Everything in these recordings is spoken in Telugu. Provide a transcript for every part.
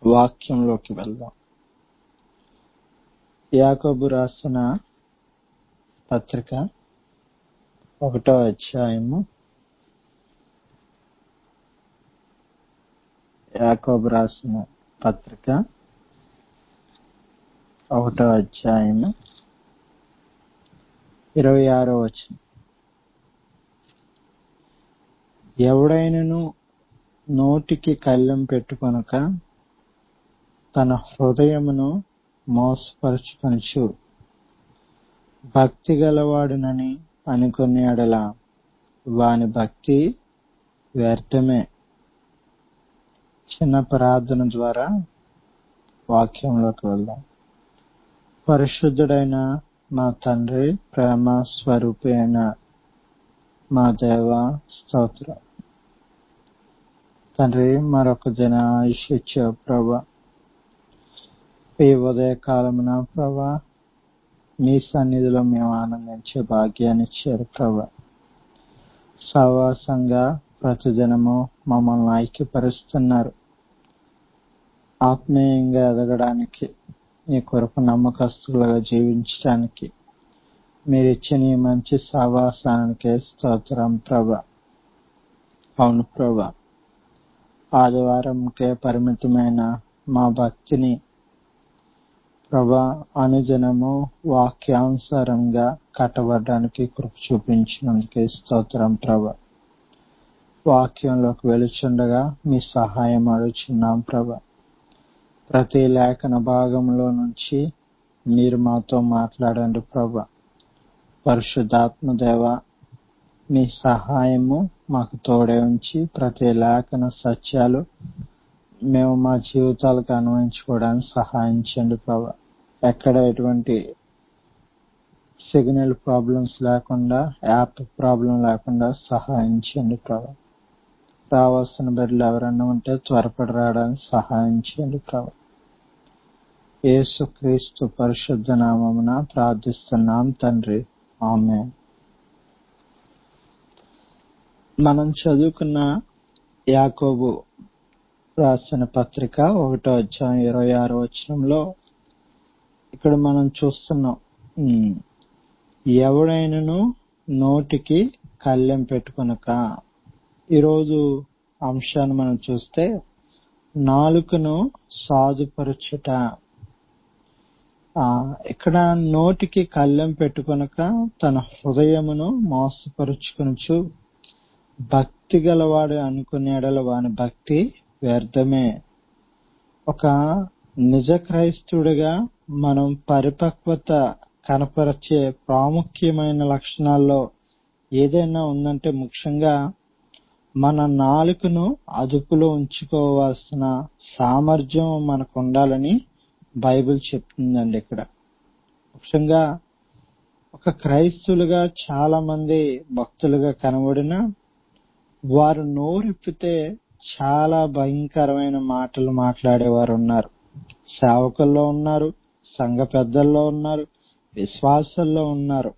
వాక్యంలోకి వెళ్దాం యాకోబు రాసిన పత్రిక ఒకటో అధ్యాయము యాకోబు రాసిన పత్రిక ఒకటో అధ్యాయము ఇరవై ఆరో వచనం ఎవడైనను నోటికి కళ్ళెం పెట్టుకొనక తన హృదయమును మోసపరుచుకొనుచు భక్తి గలవాడునని అనుకునే ఎడల వాని భక్తి వ్యర్థమే చిన్న ప్రార్థన ద్వారా వాక్యంలోకి వెళ్దాం పరిశుద్ధుడైన మా తండ్రి ప్రేమ స్వరూపి అయిన మా దేవ స్తోత్రం తండ్రి మరొక దిన ఆయుష్ ఇచ్చావు ప్రభా ఈ ఉదయ కాలమున ప్రభా మీ సన్నిధిలో మేము ఆనందించే భాగ్యాన్ని ఇచ్చారు ప్రభా సహవాసంగా ప్రతిదినము మమ్మల్ని ఐక్యపరుస్తున్నారు ఆత్మీయంగా ఎదగడానికి నీ కొరకు నమ్మకస్తులుగా జీవించడానికి మీరు ఇచ్చిన ఈ మంచి సహవాసానికి స్తోత్రం ప్రభ అవును ప్రభ ఆదివారంకే పరిమితమైన మా భక్తిని ప్రభా అనుదినము వాక్యానుసారంగా కట్టబడడానికి కృప చూపించినందుకే స్తోత్రం ప్రభ వాక్యంలోకి వెలుచుండగా మీ సహాయం అడుగుచున్నాం ప్రభ ప్రతి లేఖన భాగంలో నుంచి మీరు మాతో మాట్లాడండి ప్రభ పరిశుద్ధాత్మ దేవ మీ సహాయము మాకు తోడే ఉంచి ప్రతి లేఖన సత్యాలు మేము మా జీవితాలకు అన్వయించుకోవడానికి సహాయం చేయండి ప్రభా ఎక్కడ ఎటువంటి సిగ్నల్ ప్రాబ్లమ్స్ లేకుండా యాప్ ప్రాబ్లం లేకుండా సహాయం చేయండి ప్రభా రావాల్సిన బిడ్డలు ఎవరైనా ఉంటే త్వరపడి రావడానికి సహాయం చేయండి ప్రభా యేసు క్రీస్తు పరిశుద్ధ నామమున ప్రార్థిస్తున్నాం తండ్రి ఆమె మనం చదువుకున్న యాకోబు రాసిన పత్రిక ఒకటో అధ్యాయం ఇరవై ఆరో వచనంలో ఇక్కడ మనం చూస్తున్నాం ఎవడైనను నోటికి కళ్ళెం పెట్టుకొనక ఈరోజు అంశాన్ని మనం చూస్తే నాలుకను సాధుపరచుట ఇక్కడ నోటికి కళ్ళెం పెట్టుకొనక తన హృదయమును మోసపరుచుకొనుచు భక్తి గలవాడు అనుకునేడల వాని భక్తి వ్యర్థమే ఒక నిజ క్రైస్తుడిగా మనం పరిపక్వత కనపరిచే ప్రాముఖ్యమైన లక్షణాల్లో ఏదైనా ఉందంటే ముఖ్యంగా మన నాలుకను అదుపులో ఉంచుకోవాల్సిన సామర్థ్యం మనకు ఉండాలని బైబిల్ చెప్తుందండి ఇక్కడ ముఖ్యంగా ఒక క్రైస్తులుగా చాలా మంది భక్తులుగా కనబడిన వారు నోరిప్పితే చాలా భయంకరమైన మాటలు మాట్లాడేవారు ఉన్నారు సేవకుల్లో ఉన్నారు సంఘ పెద్దల్లో ఉన్నారు విశ్వాసల్లో ఉన్నారు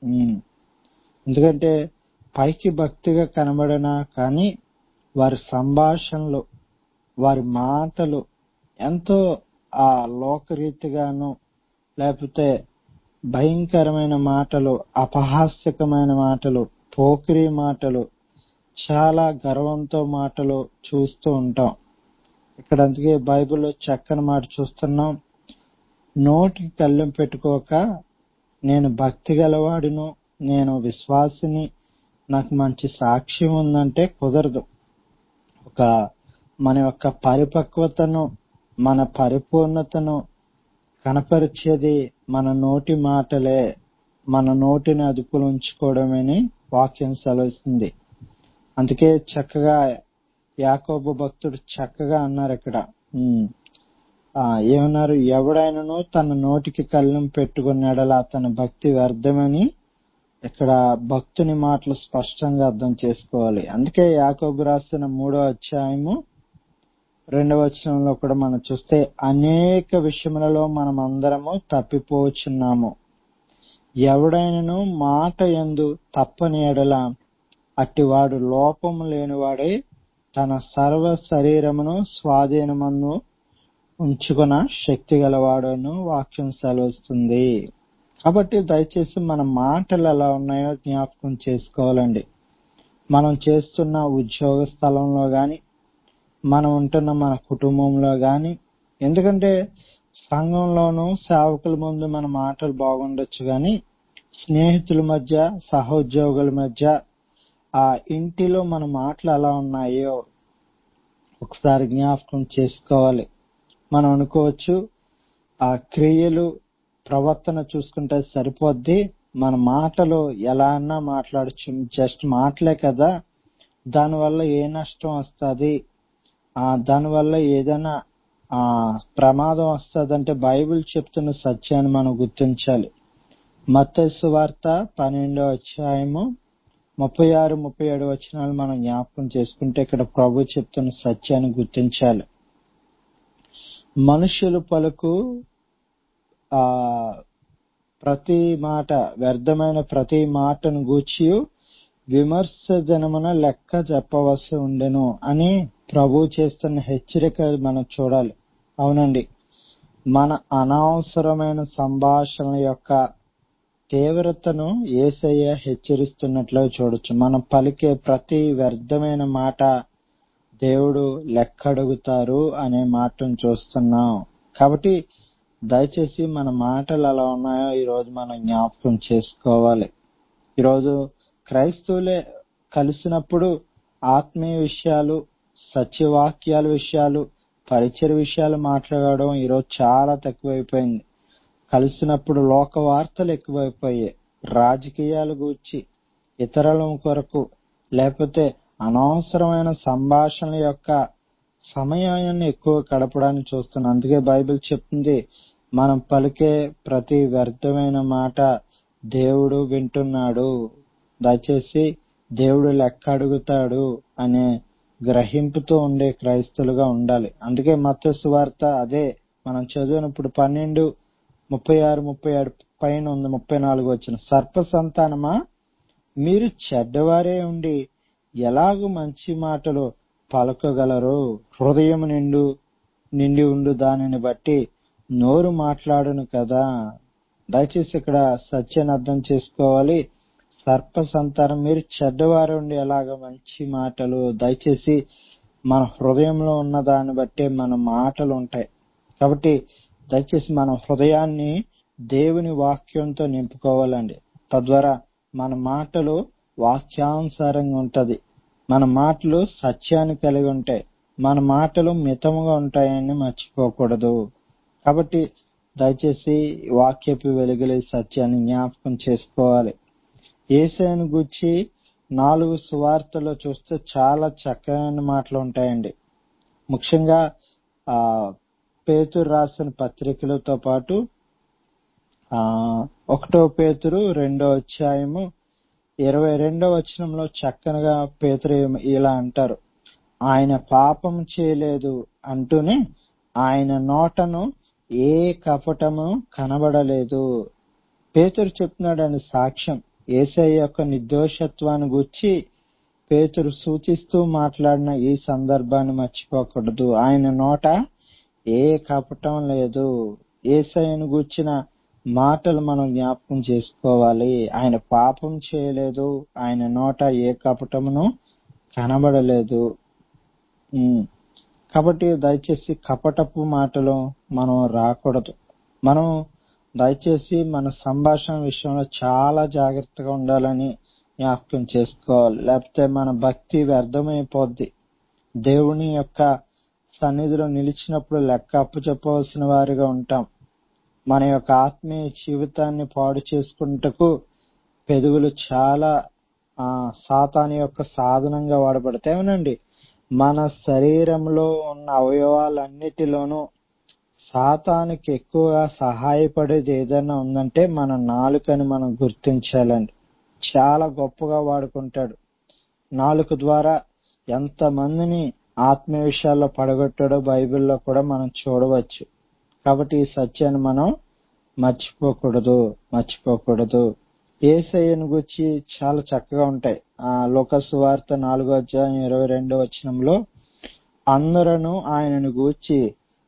ఎందుకంటే పైకి భక్తిగా కనబడినా కానీ వారి సంభాషణలు వారి మాటలు ఎంతో ఆ లోకరీతిగాను లేకపోతే భయంకరమైన మాటలు అపహాస్యకమైన మాటలు పోకిరి మాటలు చాలా గర్వంతో మాటలు చూస్తూ ఉంటాం ఇక్కడ అందుకే బైబిల్లో చక్కని మాట చూస్తున్నాం నోటికి కళ్ళెం పెట్టుకోక నేను భక్తి గలవాడును నేను విశ్వాసిని నాకు మంచి సాక్ష్యం ఉందంటే కుదరదు ఒక మన యొక్క పరిపక్వతను మన పరిపూర్ణతను కనపరిచేది మన నోటి మాటలే మన నోటిని అదుపులో ఉంచుకోవడమని వాక్యం సెలవుస్తుంది అందుకే చక్కగా యాకోబు భక్తుడు చక్కగా అన్నారు ఇక్కడ ఏమన్నారు ఎవడైనాను తన నోటికి కళ్ళం పెట్టుకున్నాడలా తన భక్తి వ్యర్థమని ఇక్కడ భక్తుని మాటలు స్పష్టంగా అర్థం చేసుకోవాలి అందుకే యాకోబు రాసిన మూడో అధ్యాయము రెండవ వచనంలో కూడా మనం చూస్తే అనేక విషయములలో మనం అందరము తప్పిపోచున్నాము ఎవడైనను మాట ఎందు తప్పని ఎడల అట్టివాడు లోపము లేనివాడై తన సర్వ శరీరమును స్వాధీనమును ఉంచుకున్న శక్తి గలవాడను వాక్యం సెలవుస్తుంది కాబట్టి దయచేసి మన మాటలు ఎలా ఉన్నాయో జ్ఞాపకం చేసుకోవాలండి మనం చేస్తున్న ఉద్యోగ స్థలంలో గాని మనం ఉంటున్న మన కుటుంబంలో గాని ఎందుకంటే సంఘంలోనూ సేవకుల ముందు మన మాటలు బాగుండొచ్చు గాని స్నేహితుల మధ్య సహోద్యోగుల మధ్య ఆ ఇంటిలో మన మాటలు ఎలా ఉన్నాయో ఒకసారి జ్ఞాపకం చేసుకోవాలి మనం అనుకోవచ్చు ఆ క్రియలు ప్రవర్తన చూసుకుంటే సరిపోద్ది మన మాటలు ఎలా అన్నా మాట్లాడచ్చు జస్ట్ మాటలే కదా దానివల్ల ఏ నష్టం వస్తుంది ఆ దానివల్ల ఏదైనా ఆ ప్రమాదం వస్తుందంటే బైబిల్ చెప్తున్న సత్యాన్ని మనం గుర్తించాలి మత్తయి వార్త పన్నెండో అధ్యాయము ముప్పై ఆరు ముప్పై ఏడు వచనాలు మనం జ్ఞాపకం చేసుకుంటే ఇక్కడ ప్రభు చెప్తున్న సత్యాన్ని గుర్తించాలి మనుషులు పలుకు ఆ ప్రతి మాట వ్యర్థమైన ప్రతి మాటను గూర్చి విమర్శ దినమున లెక్క చెప్పవలసి ఉండెను అని ప్రభు చేస్తున్న హెచ్చరిక మనం చూడాలి అవునండి మన అనవసరమైన సంభాషణ యొక్క తీవ్రతను ఏసయ్య హెచ్చరిస్తున్నట్లు చూడొచ్చు మనం పలికే ప్రతి వ్యర్థమైన మాట దేవుడు లెక్కడుగుతారు అనే మాటను చూస్తున్నాం కాబట్టి దయచేసి మన మాటలు ఎలా ఉన్నాయో ఈ రోజు మనం జ్ఞాపకం చేసుకోవాలి ఈరోజు క్రైస్తవులే కలిసినప్పుడు ఆత్మీయ విషయాలు సత్యవాక్యాల విషయాలు పరిచయ విషయాలు మాట్లాడడం ఈరోజు చాలా తక్కువైపోయింది కలిసినప్పుడు లోక వార్తలు ఎక్కువైపోయాయి రాజకీయాల గూర్చి ఇతరుల కొరకు లేకపోతే అనవసరమైన సంభాషణ యొక్క సమయాన్ని ఎక్కువ గడపడానికి చూస్తున్నాం అందుకే బైబిల్ చెప్తుంది మనం పలికే ప్రతి వ్యర్థమైన మాట దేవుడు వింటున్నాడు దయచేసి దేవుడు లెక్క అడుగుతాడు అనే గ్రహింపుతో ఉండే క్రైస్తవులుగా ఉండాలి అందుకే మత్స్సు వార్త అదే మనం చదివినప్పుడు పన్నెండు ముప్పై ఆరు ముప్పై ఏడు పైన ఉంది ముప్పై నాలుగు వచ్చిన సర్ప సంతానమా మీరు చెడ్డవారే ఉండి ఎలాగూ మంచి మాటలు పలకగలరు హృదయం నిండు నిండి ఉండు దానిని బట్టి నోరు మాట్లాడును కదా దయచేసి ఇక్కడ సత్యాన్ని అర్థం చేసుకోవాలి సర్ప సంతానం మీరు చెడ్డవారు ఉండి ఎలాగ మంచి మాటలు దయచేసి మన హృదయంలో ఉన్న దాన్ని బట్టే మన మాటలు ఉంటాయి కాబట్టి దయచేసి మన హృదయాన్ని దేవుని వాక్యంతో నింపుకోవాలండి తద్వారా మన మాటలు వాక్యానుసారంగా ఉంటది మన మాటలు సత్యాన్ని కలిగి ఉంటాయి మన మాటలు మితముగా ఉంటాయని మర్చిపోకూడదు కాబట్టి దయచేసి వాక్యపు వెలుగులే సత్యాన్ని జ్ఞాపకం చేసుకోవాలి ఏసైను గుర్చి నాలుగు సువార్తలో చూస్తే చాలా చక్కని మాటలు ఉంటాయండి ముఖ్యంగా ఆ పేతురు రాసిన పత్రికలతో పాటు ఆ ఒకటో పేతురు రెండో అధ్యాయము ఇరవై రెండో వచనంలో చక్కనగా పేతురు ఇలా అంటారు ఆయన పాపం చేయలేదు అంటూనే ఆయన నోటను ఏ కపటము కనబడలేదు పేతురు చెప్తున్నాడని సాక్ష్యం ఏసై యొక్క నిర్దోషత్వాన్ని గుర్చి పేతురు సూచిస్తూ మాట్లాడిన ఈ సందర్భాన్ని మర్చిపోకూడదు ఆయన నోట ఏ కపటం లేదు ఏసైను గూర్చిన మాటలు మనం జ్ఞాపకం చేసుకోవాలి ఆయన పాపం చేయలేదు ఆయన నోట ఏ కపటమును కనబడలేదు కాబట్టి దయచేసి కపటపు మాటలు మనం రాకూడదు మనం దయచేసి మన సంభాషణ విషయంలో చాలా జాగ్రత్తగా ఉండాలని జ్ఞాపకం చేసుకోవాలి లేకపోతే మన భక్తి వ్యర్థమైపోద్ది దేవుని యొక్క సన్నిధిలో నిలిచినప్పుడు లెక్క అప్పు చెప్పవలసిన వారిగా ఉంటాం మన యొక్క ఆత్మీయ జీవితాన్ని పాడు చేసుకుంటకు పెదవులు చాలా ఆ సాతాని యొక్క సాధనంగా వాడబడతాయి మన శరీరంలో ఉన్న అవయవాలన్నిటిలోనూ సాతానికి ఎక్కువగా సహాయపడేది ఏదైనా ఉందంటే మన నాలుకని మనం గుర్తించాలండి చాలా గొప్పగా వాడుకుంటాడు నాలుక ద్వారా ఎంత మందిని ఆత్మీయ విషయాల్లో పడగొట్టాడో బైబిల్లో కూడా మనం చూడవచ్చు కాబట్టి ఈ సత్యాన్ని మనం మర్చిపోకూడదు మర్చిపోకూడదు ఏసయ్యను గురించి చాలా చక్కగా ఉంటాయి ఆ లోకసు వార్త నాలుగో అధ్యాయం ఇరవై రెండో వచనంలో అందరూ ఆయనను గూర్చి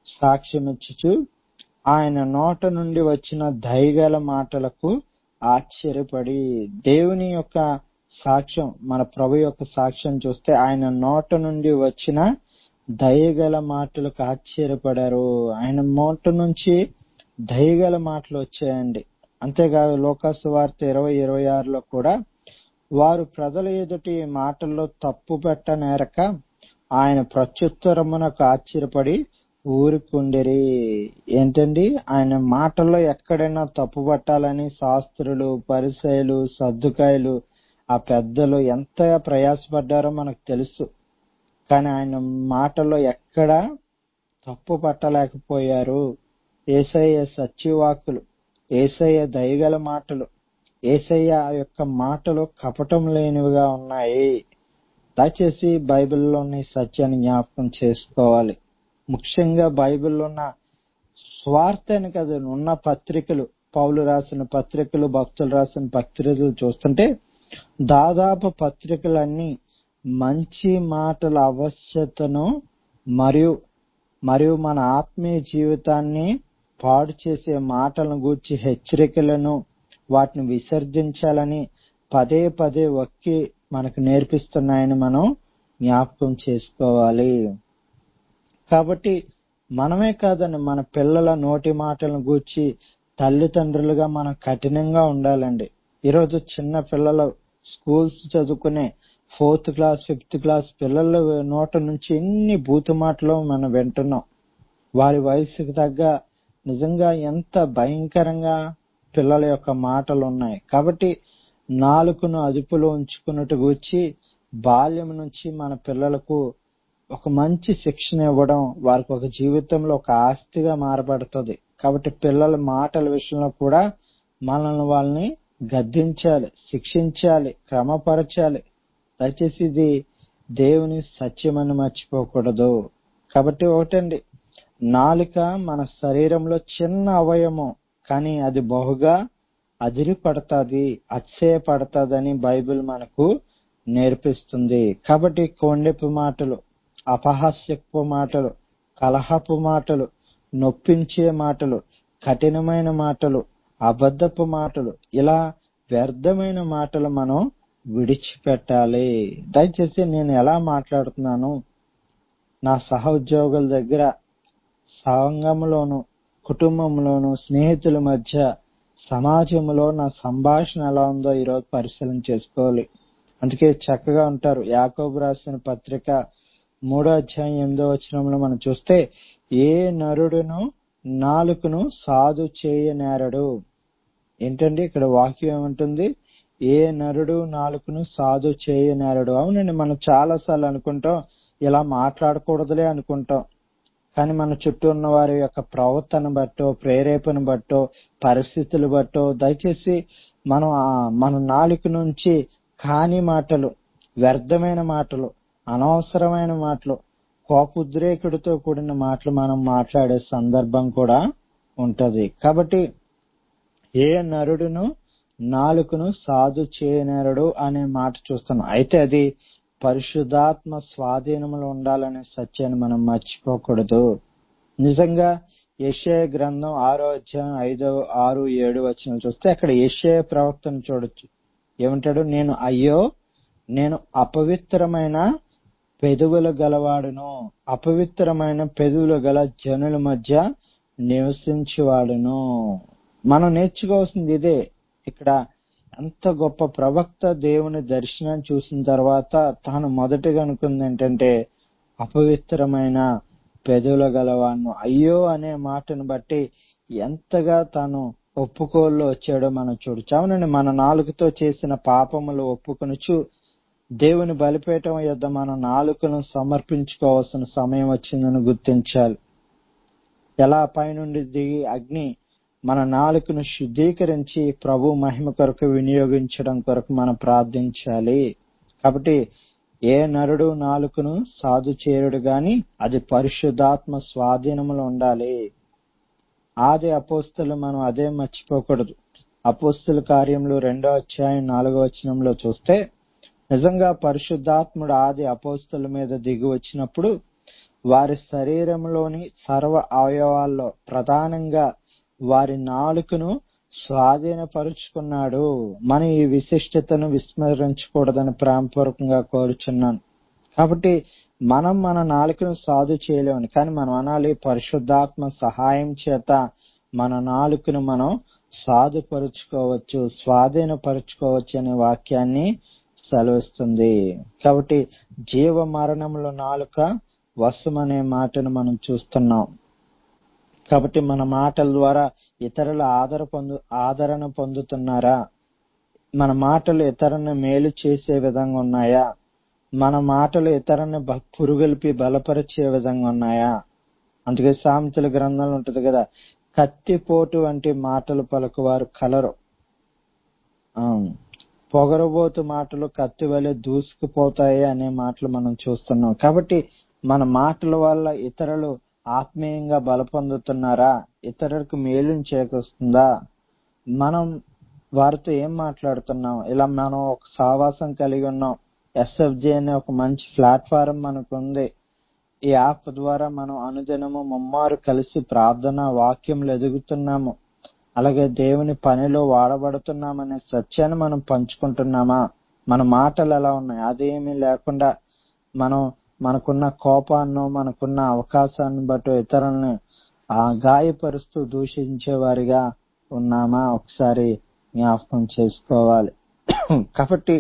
సాక్ష్యమిచ్చుచు ఆయన నోట నుండి వచ్చిన దయగల మాటలకు ఆశ్చర్యపడి దేవుని యొక్క సాక్ష్యం మన ప్రభు యొక్క సాక్ష్యం చూస్తే ఆయన నోట నుండి వచ్చిన దయగల మాటలకు ఆశ్చర్యపడారు ఆయన నోట నుంచి దయగల మాటలు వచ్చాయండి అంతేకాదు లోకాసు వార్త ఇరవై ఇరవై ఆరులో కూడా వారు ప్రజల ఎదుటి మాటల్లో తప్పు పెట్టనేరక ఆయన ప్రత్యుత్తరమునకు ఆశ్చర్యపడి ఊరుకుండిరి ఏంటండి ఆయన మాటల్లో ఎక్కడైనా తప్పు పట్టాలని శాస్త్రులు పరిసయలు సర్దుకాయలు ఆ పెద్దలు ఎంత ప్రయాసపడ్డారో మనకు తెలుసు కానీ ఆయన మాటల్లో ఎక్కడ తప్పు పట్టలేకపోయారు ఏసయ్య సత్యవాకులు ఏసయ్య దయగల మాటలు ఏసయ్య యొక్క మాటలు కపటం లేనివిగా ఉన్నాయి దయచేసి బైబిల్లోని సత్యాన్ని జ్ఞాపకం చేసుకోవాలి ముఖ్యంగా బైబిల్లో ఉన్న స్వార్థాన్ని కదా ఉన్న పత్రికలు పౌలు రాసిన పత్రికలు భక్తులు రాసిన పత్రికలు చూస్తుంటే దాదాపు పత్రికలన్నీ మంచి మాటల ఆవశ్యతను మరియు మరియు మన ఆత్మీయ జీవితాన్ని పాడు చేసే మాటలను గూర్చి హెచ్చరికలను వాటిని విసర్జించాలని పదే పదే ఒక్కి మనకు నేర్పిస్తున్నాయని మనం జ్ఞాపకం చేసుకోవాలి కాబట్టి మనమే కాదండి మన పిల్లల నోటి మాటలను గూర్చి తల్లిదండ్రులుగా మనం కఠినంగా ఉండాలండి ఈరోజు చిన్న పిల్లలు స్కూల్స్ చదువుకునే ఫోర్త్ క్లాస్ ఫిఫ్త్ క్లాస్ పిల్లల నోట నుంచి ఎన్ని బూతు మాటలు మనం వింటున్నాం వారి వయసుకు తగ్గ నిజంగా ఎంత భయంకరంగా పిల్లల యొక్క మాటలు ఉన్నాయి కాబట్టి నాలుకను అదుపులో ఉంచుకున్నట్టు గూర్చి బాల్యం నుంచి మన పిల్లలకు ఒక మంచి శిక్షణ ఇవ్వడం వారికి ఒక జీవితంలో ఒక ఆస్తిగా మారబడుతుంది కాబట్టి పిల్లల మాటల విషయంలో కూడా మనల్ని వాళ్ళని గద్దించాలి శిక్షించాలి క్రమపరచాలి దయచేసి ఇది దేవుని సత్యమని మర్చిపోకూడదు కాబట్టి ఒకటండి నాలుక మన శరీరంలో చిన్న అవయవం కానీ అది బహుగా అదిరి పడుతుంది అత్యయ పడుతుందని బైబిల్ మనకు నేర్పిస్తుంది కాబట్టి కొండెపు మాటలు అపహాస్యపు మాటలు కలహపు మాటలు నొప్పించే మాటలు కఠినమైన మాటలు అబద్ధపు మాటలు ఇలా వ్యర్థమైన మాటలు మనం విడిచిపెట్టాలి దయచేసి నేను ఎలా మాట్లాడుతున్నాను నా సహోద్యోగుల దగ్గర సంఘంలోను కుటుంబంలోను స్నేహితుల మధ్య సమాజంలో నా సంభాషణ ఎలా ఉందో ఈరోజు పరిశీలన చేసుకోవాలి అందుకే చక్కగా ఉంటారు యాకోబు రాసిన పత్రిక మూడో అధ్యాయం ఎనిమిదో వచనంలో మనం చూస్తే ఏ నరుడును నాలుకను సాధు చేయనేరడు ఏంటండి ఇక్కడ వాక్యం ఏమంటుంది ఏ నరుడు నాలుకను సాధు చేయనేరడు అవునండి మనం చాలా సార్లు అనుకుంటాం ఇలా మాట్లాడకూడదులే అనుకుంటాం కానీ మన చుట్టూ ఉన్న వారి యొక్క ప్రవర్తన బట్టో ప్రేరేపణ బట్టో పరిస్థితులు బట్టో దయచేసి మనం ఆ- మన నాలుక నుంచి కాని మాటలు వ్యర్థమైన మాటలు అనవసరమైన మాటలు కోపోద్రేకుడితో కూడిన మాటలు మనం మాట్లాడే సందర్భం కూడా ఉంటది కాబట్టి ఏ నరుడును నాలుకను సాధు చేయనరుడు అనే మాట చూస్తున్నాం అయితే అది పరిశుద్ధాత్మ స్వాధీనంలో ఉండాలనే సత్యాన్ని మనం మర్చిపోకూడదు నిజంగా యెషయా గ్రంథం ఆరో అధ్యాయం ఐదో ఆరు ఏడు వచ్చిన చూస్తే అక్కడ యెషయా ప్రవక్తను చూడొచ్చు ఏమంటాడు నేను అయ్యో నేను అపవిత్రమైన పెదవుల గలవాడును అపవిత్రమైన పెదవులు గల జనుల మధ్య నివసించేవాడును మనం నేర్చుకోవాల్సింది ఇదే ఇక్కడ ఎంత గొప్ప ప్రవక్త దేవుని దర్శనం చూసిన తర్వాత తాను మొదటగా అనుకుంది ఏంటంటే అపవిత్రమైన పెదవుల గలవాను అయ్యో అనే మాటను బట్టి ఎంతగా తాను ఒప్పుకోల్లో వచ్చాడో మనం చూడొచ్చు అవునండి మన నాలుగుతో చేసిన పాపములు ఒప్పుకొనుచు దేవుని బలిపీఠం యొద్ద మన నాలుకను సమర్పించుకోవాల్సిన సమయం వచ్చిందని గుర్తించాలి ఎలా పైనుండి దిగి అగ్ని మన నాలుకను శుద్ధీకరించి ప్రభు మహిమ కొరకు వినియోగించడం కొరకు మనం ప్రార్థించాలి కాబట్టి ఏ నరుడు నాలుకను సాధు చేరుడు గాని అది పరిశుద్ధాత్మ స్వాధీనములో ఉండాలి ఆది అపోస్తులు మనం అదే మర్చిపోకూడదు అపోస్తుల కార్యములు రెండో అధ్యాయం నాలుగో వచనంలో చూస్తే నిజంగా పరిశుద్ధాత్ముడు ఆది అపోస్తుల మీద దిగి వచ్చినప్పుడు వారి శరీరంలోని సర్వ అవయవాల్లో ప్రధానంగా వారి నాలుకను స్వాధీనపరుచుకున్నాడు మనం ఈ విశిష్టతను విస్మరించకూడదని ప్రేమపూర్వకంగా కోరుచున్నాను కాబట్టి మనం మన నాలుకను సాధు చేయలేమని కానీ మనం అనాలి పరిశుద్ధాత్మ సహాయం చేత మన నాలుకను మనం సాధుపరుచుకోవచ్చు స్వాధీనపరుచుకోవచ్చు అనే వాక్యాన్ని సెలవిస్తుంది కాబట్టి జీవ మరణముల నాలుక వశం అనే మాటను మనం చూస్తున్నాం కాబట్టి మన మాటల ద్వారా ఇతరుల ఆదర పొందు ఆదరణ పొందుతున్నారా మన మాటలు ఇతరులను మేలు చేసే విధంగా ఉన్నాయా మన మాటలు ఇతరులను బ- పురుగొల్పి బలపరిచే విధంగా ఉన్నాయా అందుకే సామెతల గ్రంథంలో ఉంటది కదా కత్తిపోటు వంటి మాటలు పలుకువారు కలరు ఆ, పొగరబోతు మాటలు కత్తి వలె దూసుకుపోతాయి అనే మాటలు మనం చూస్తున్నాం కాబట్టి మన మాటల వల్ల ఇతరులు ఆత్మీయంగా బలపొందుతున్నారా ఇతరులకు మేలుని చేకూరుస్తుందా మనం వారితో ఏం మాట్లాడుతున్నాం ఇలా మనం ఒక సావాసం కలిగి ఉన్నాం ఎస్ఎఫ్జి అనే ఒక మంచి ప్లాట్ఫారం మనకు ఉంది ఈ యాప్ ద్వారా మనం అనుదినము ముమ్మారు కలిసి ప్రార్థన వాక్యములు ఎదుగుతున్నాము అలాగే దేవుని పనిలో వాడబడుతున్నామనే సత్యాన్ని మనం పంచుకుంటున్నామా మన మాటలు ఎలా ఉన్నాయి అదేమీ లేకుండా మనం మనకున్న కోపాన్నో మనకున్న అవకాశాన్ని బట్టి ఇతరులను ఆ గాయపరుస్తూ దూషించే వారిగా ఉన్నామా ఒకసారి జ్ఞాపకం చేసుకోవాలి కాబట్టి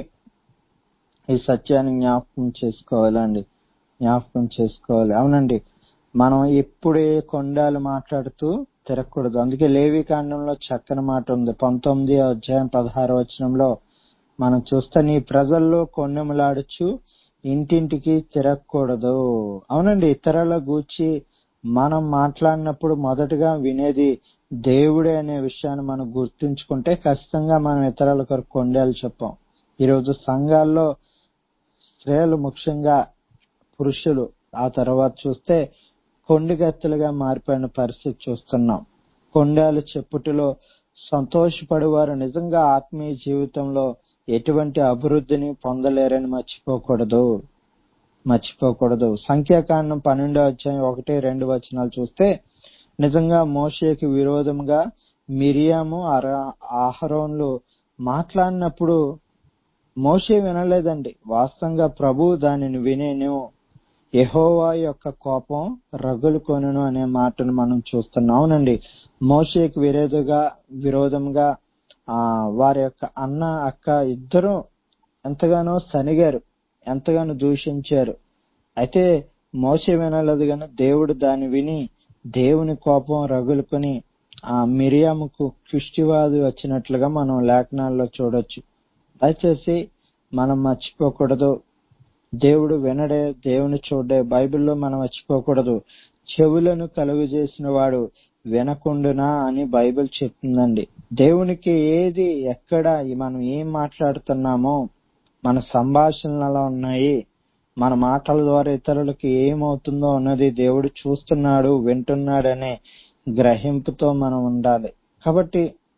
ఈ సత్యాన్ని జ్ఞాపకం చేసుకోవాలండి జ్ఞాపకం చేసుకోవాలి అవునండి మనం ఎప్పుడే కొండాలు మాట్లాడుతూ తిరగకూడదు అందుకే లేవి కాండంలో చక్కని మాట ఉంది పంతొమ్మిది అధ్యాయం పదహారు వచనంలో మనం చూస్తే నీ ప్రజల్లో కొండెములాడుచు ఇంటింటికి తిరగకూడదు అవునండి ఇతరుల గూర్చి మనం మాట్లాడినప్పుడు మొదటగా వినేది దేవుడే అనే విషయాన్ని మనం గుర్తుంచుకుంటే ఖచ్చితంగా మనం ఇతరుల కొరకు కొండేలు చెప్పాం ఈరోజు సంఘాల్లో స్త్రీలు ముఖ్యంగా పురుషులు ఆ తర్వాత చూస్తే కొండిగత్తులుగా మారిపోయిన పరిస్థితి చూస్తున్నాం కొండాలు చెప్పుటిలో సంతోషపడేవారు నిజంగా ఆత్మీయ జీవితంలో ఎటువంటి అభివృద్ధిని పొందలేరని మర్చిపోకూడదు మర్చిపోకూడదు సంఖ్యాకాండం పన్నెండో అధ్యాయం ఒకటి రెండు వచనాలు చూస్తే నిజంగా మోషేకి విరోధంగా మిరియాము అర- ఆహరోన్లు మాట్లాడినప్పుడు మోషే వినలేదండి వాస్తవంగా ప్రభు దానిని వినేను యెహోవా యొక్క కోపం రగులు కొనును అనే మాటను మనం చూస్తున్నాం అవునండి మోషేకి విరోధంగా విరోధంగా ఆ వారి యొక్క అన్న అక్క ఇద్దరు ఎంతగానో సనిగారు ఎంతగానో దూషించారు అయితే మోసే వినలేదు కానీ దేవుడు దాన్ని విని దేవుని కోపం రగులుకొని ఆ మిరియాముకు కుష్టివాది వచ్చినట్లుగా మనం లేఖనాల్లో చూడొచ్చు దయచేసి మనం మర్చిపోకూడదు దేవుడు వినడే దేవుని చూడే బైబిల్లో మనం మర్చిపోకూడదు చెవులను కలుగు చేసిన వాడు వినకుండునా అని బైబిల్ చెప్తుందండి దేవునికి ఏది ఎక్కడ మనం ఏం మాట్లాడుతున్నామో మన సంభాషణలు ఎలా ఉన్నాయి మన మాటల ద్వారా ఇతరులకు ఏమవుతుందో అన్నది దేవుడు చూస్తున్నాడు వింటున్నాడనే గ్రహింపుతో మనం ఉండాలి కాబట్టి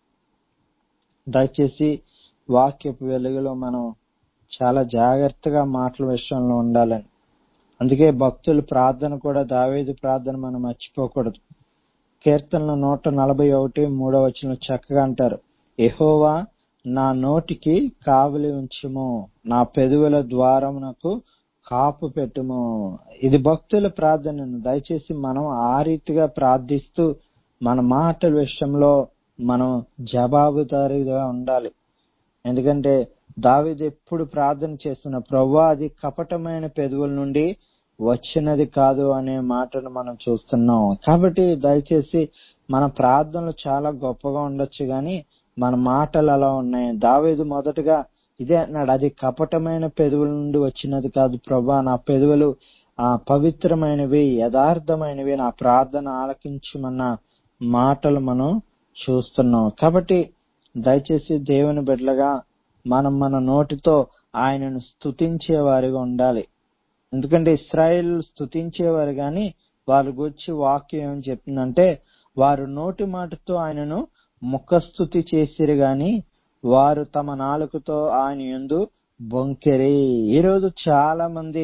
దయచేసి వాక్యపు వెలుగులో మనం చాలా జాగ్రత్తగా మాటల విషయంలో ఉండాలని అందుకే భక్తుల ప్రార్థన కూడా దావేది ప్రార్థన మనం మర్చిపోకూడదు కీర్తనలు నూట నలభై ఒకటి మూడో వచ్చిన చక్కగా అంటారు ఎహోవా నా నోటికి కావలి ఉంచుము నా పెదవుల ద్వారమునకు కాపు పెట్టుము ఇది భక్తుల ప్రార్థనను దయచేసి మనం ఆ రీతిగా ప్రార్థిస్తూ మన మాటల విషయంలో మనం జవాబుదారీగా ఉండాలి ఎందుకంటే దావీదు ఎప్పుడు ప్రార్థన చేస్తున్న ప్రవ్వా అది కపటమైన పెదవుల నుండి వచ్చినది కాదు అనే మాటను మనం చూస్తున్నాం కాబట్టి దయచేసి మన ప్రార్థనలు చాలా గొప్పగా ఉండొచ్చు గాని మన మాటలు అలా ఉన్నాయి దావీదు మొదటగా ఇదే అన్నాడు అది కపటమైన పెదవుల నుండి వచ్చినది కాదు ప్రభా నా పెదవులు ఆ పవిత్రమైనవి యథార్థమైనవి నా ప్రార్థన ఆలకించమన్న మాటలు మనం చూస్తున్నాం కాబట్టి దయచేసి దేవుని బిడ్డలుగా మనం మన నోటితో ఆయనను స్తుతించే వారిగా ఉండాలి ఎందుకంటే ఇస్రాయేల్ స్తుతించేవారు గాని వారి గురించి వాక్యం ఏమని చెప్తుందంటే వారు నోటి మాటతో ఆయనను ముఖస్థుతి చేసిరు గాని వారు తమ నాలుకతో ఆయన యందు బొంకెరి ఈ రోజు చాలా మంది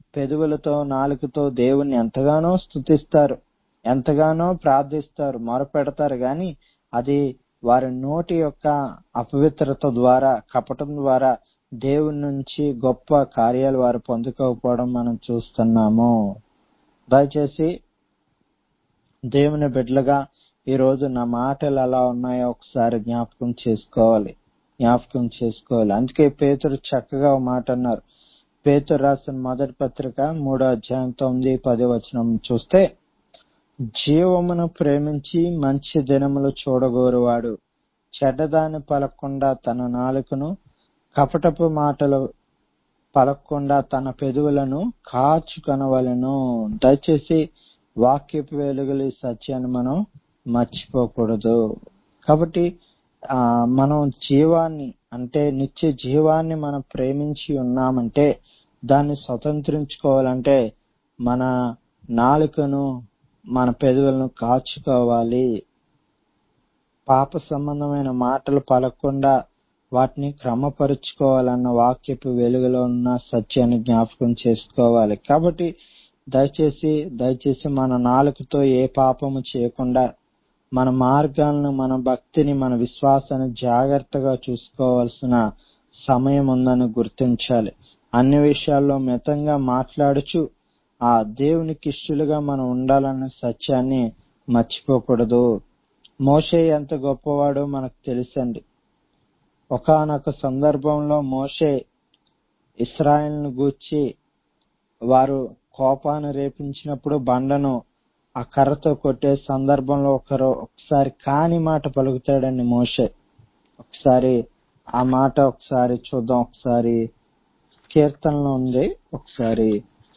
పెదవులతో నాలుకతో దేవుణ్ణి ఎంతగానో స్తుతిస్తారు ఎంతగానో ప్రార్థిస్తారు మొరపెడతారు గాని అది వారి నోటి యొక్క అపవిత్రత ద్వారా కపటం ద్వారా దేవుని నుంచి గొప్ప కార్యాలు వారు పొందుకోకపోవడం మనం చూస్తున్నాము దయచేసి దేవుని బిడ్డలుగా ఈ రోజు నా మాటలు ఎలా ఉన్నాయో ఒకసారి జ్ఞాపకం చేసుకోవాలి జ్ఞాపకం చేసుకోవాలి అందుకే పేతురు చక్కగా ఒక మాట అన్నారు పేతురు రాసిన మొదటి పత్రిక మూడో అధ్యాయం తొమ్మిది పది వచనం చూస్తే జీవమును ప్రేమించి మంచి దినములు చూడగోరువాడు చెడ్డదాన్ని పలకకుండా తన నాలుకను కపటపు మాటలు పలకకుండా తన పెదవులను కాచుకొనవలెను దయచేసి వాక్యపు వెలుగులు ఈ సత్యాన్ని మనం మర్చిపోకూడదు కాబట్టి ఆ మనం జీవాన్ని అంటే నిత్య జీవాన్ని మనం ప్రేమించి ఉన్నామంటే దాన్ని స్వతంత్రించుకోవాలంటే మన నాలుకను మన పెదవులను కాచుకోవాలి పాప సంబంధమైన మాటలు పలకకుండా వాటిని క్రమపరుచుకోవాలన్న వాక్యపు వెలుగులో ఉన్న సత్యాన్ని జ్ఞాపకం చేసుకోవాలి కాబట్టి దయచేసి దయచేసి మన నాలుకతో ఏ పాపము చేయకుండా మన మార్గాలను మన భక్తిని మన విశ్వాసాన్ని జాగ్రత్తగా చూసుకోవాల్సిన సమయం ఉందని గుర్తించాలి అన్ని విషయాల్లో మితంగా మాట్లాడుచు ఆ దేవునికి ఇష్టలుగా మనం ఉండాలన్న సత్యాన్ని మర్చిపోకూడదు మోషే ఎంత గొప్పవాడో మనకు తెలుసండి ఒకనొక సందర్భంలో మోషే ఇస్రాయల్ను గూర్చి వారు కోపాన్ని రేపించినప్పుడు బండను ఆ కర్రతో కొట్టే సందర్భంలో ఒకరు ఒకసారి కాని మాట పలుకుతాడండి మోషే ఒకసారి ఆ మాట ఒకసారి చూద్దాం ఒకసారి కీర్తనలో ఉంది ఒకసారి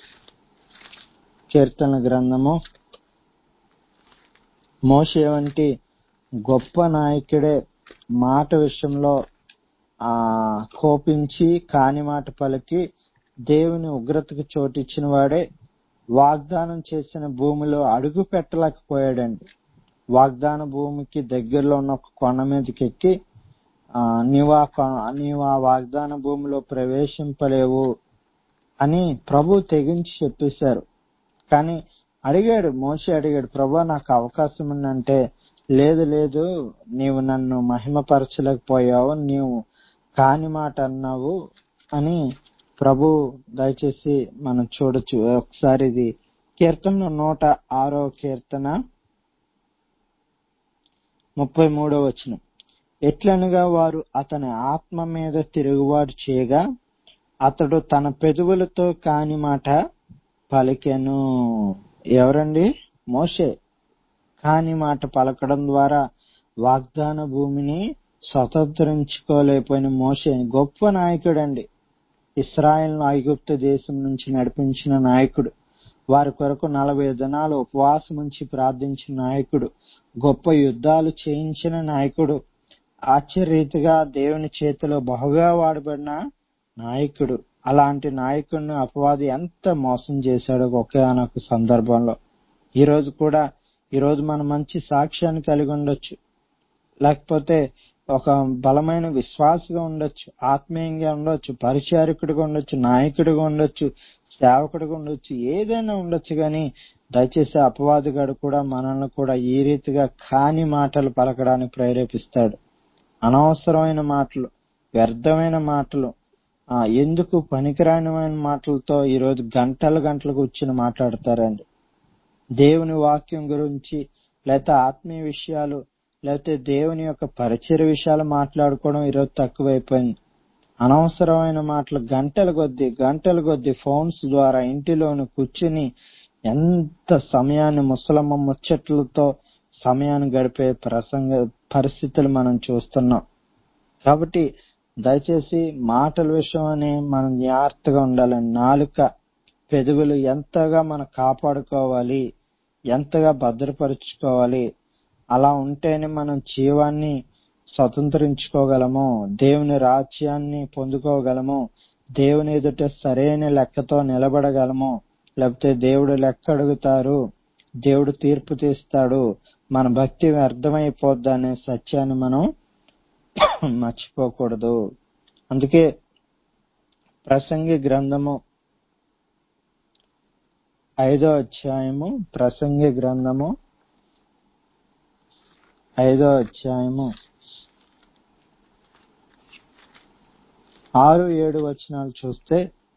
కీర్తన గ్రంథము మోషే వంటి గొప్ప నాయకుడే మాట విషయంలో ఆ కోపించి కాని మాట పలికి దేవుని ఉగ్రతకు చోటిచ్చిన వాడే వాగ్దానం చేసిన భూమిలో అడుగు పెట్టలేకపోయాడండి వాగ్దాన భూమికి దగ్గరలో ఉన్న ఒక కొండ మీదకి ఎక్కి ఆ నీవు ఆ కొ- నీవు ఆ వాగ్దాన భూమిలో ప్రవేశింపలేవు అని ప్రభు తెగించి చెప్పేశారు కానీ అడిగాడు మోషే అడిగాడు ప్రభు నాకు అవకాశం ఉందంటే లేదు లేదు నీవు నన్ను మహిమపరచలేకపోయావు నీవు కాని మాట అన్నావు అని ప్రభు దయచేసి మనం చూడొచ్చు ఒకసారి ఇది కీర్తన నూట ఆరో కీర్తన ముప్పై మూడో వచనం ఎట్లనగా వారు అతని ఆత్మ మీద తిరుగుబాటు చేయగా అతడు తన పెదవులతో కాని మాట పలికెను ఎవరండి మోషే కాని మాట పలకడం ద్వారా వాగ్దాన భూమిని స్వతంత్రించుకోలేకపోయిన మోషే గొప్ప నాయకుడండి ఇస్రాయల్ ఐగుప్తు దేశం నుంచి నడిపించిన నాయకుడు వారి కొరకు నలభై దినాలు ఉపవాసం ఉంచి ప్రార్థించిన నాయకుడు గొప్ప యుద్ధాలు చేయించిన నాయకుడు ఆశ్చర్యరీతిగా దేవుని చేతిలో బహుగా వాడబడిన నాయకుడు అలాంటి నాయకుడిని అపవాది ఎంత మోసం చేశాడో ఒకే సందర్భంలో ఈ రోజు కూడా ఈ రోజు మనం మంచి సాక్ష్యాన్ని కలిగి ఉండొచ్చు లేకపోతే ఒక బలమైన విశ్వాసగా ఉండొచ్చు ఆత్మీయంగా ఉండొచ్చు పరిచారకుడిగా ఉండొచ్చు నాయకుడిగా ఉండొచ్చు సేవకుడిగా ఉండొచ్చు ఏదైనా ఉండొచ్చు కానీ దయచేసి అపవాదిగాడు కూడా మనల్ని కూడా ఈ రీతిగా కాని మాటలు పలకడానికి ప్రేరేపిస్తాడు అనవసరమైన మాటలు వ్యర్థమైన మాటలు ఆ ఎందుకు పనికిరానిమైన మాటలతో ఈరోజు గంటలు గంటలు కూర్చుని మాట్లాడతారండి దేవుని వాక్యం గురించి లేకపోతే ఆత్మీయ విషయాలు లేకపోతే దేవుని యొక్క పరిచయ విషయాలు మాట్లాడుకోవడం ఈరోజు తక్కువైపోయింది అనవసరమైన మాటలు గంటల కొద్ది గంటల కొద్ది ఫోన్స్ ద్వారా ఇంటిలోని కూర్చుని ఎంత సమయాన్ని ముసలమ్మ ముచ్చట్లతో సమయాన్ని గడిపే ప్రసంగ పరిస్థితులు మనం చూస్తున్నాం కాబట్టి దయచేసి మాటల విషయం అని మనం జాగ్రత్తగా ఉండాలని నాలుక పెదవులు ఎంతగా మనం కాపాడుకోవాలి ఎంతగా భద్రపరుచుకోవాలి అలా ఉంటేనే మనం జీవాన్ని స్వతంత్రించుకోగలము దేవుని రాజ్యాన్ని పొందుకోగలము దేవుని ఎదుట సరైన లెక్కతో నిలబడగలము లేకపోతే దేవుడు లెక్క అడుగుతారు దేవుడు తీర్పు తీస్తాడు మన భక్తి వ్యర్థమైపోద్ది అనే సత్యాన్ని మనం మర్చిపోకూడదు అందుకే ప్రసంగి గ్రంథము ఐదో అధ్యాయము ప్రసంగి గ్రంథము ఐదో అధ్యాయము ఆరు ఏడు వచనాలు చూస్తే